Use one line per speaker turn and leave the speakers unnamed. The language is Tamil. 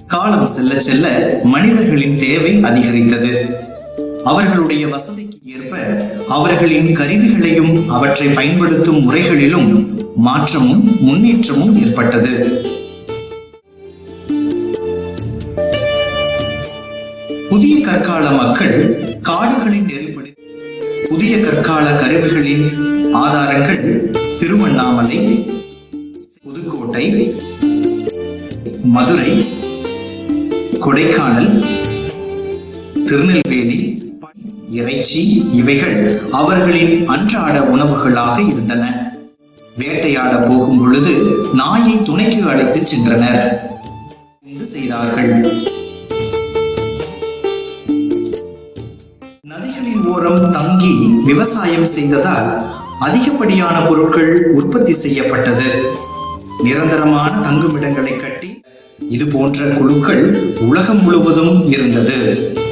காலம் செல்ல செல்ல மனிதர்களின் தேவை அதிகரித்தது அவர்களுடைய வசதிக்கு ஏற்ப அவர்களின் கருவிகளையும் அவற்றை பயன்படுத்தும் முறைகளிலும் மாற்றமும் முன்னேற்றமும் ஏற்பட்டது புதிய கற்கால மக்கள் காடுகளின் நெறிப்படி புதிய கற்கால கருவிகளின் ஆதாரங்கள் திருவண்ணாமலை புதுக்கோட்டை மதுரை கொடைக்கானல் திருநெல்வேலி இறைச்சி இவைகள் அவர்களின் அன்றாட உணவுகளாக இருந்தன வேட்டையாட போகும் பொழுது நாயை துணைக்கு அழைத்து சென்றனர் என்று செய்தார்கள் நதிகளின் ஓரம் தங்கி விவசாயம் செய்ததால் அதிகப்படியான பொருட்கள் உற்பத்தி செய்யப்பட்டது நிரந்தரமான தங்குமிடங்களை கட்டி இது போன்ற குழுக்கள் உலகம் முழுவதும் இருந்தது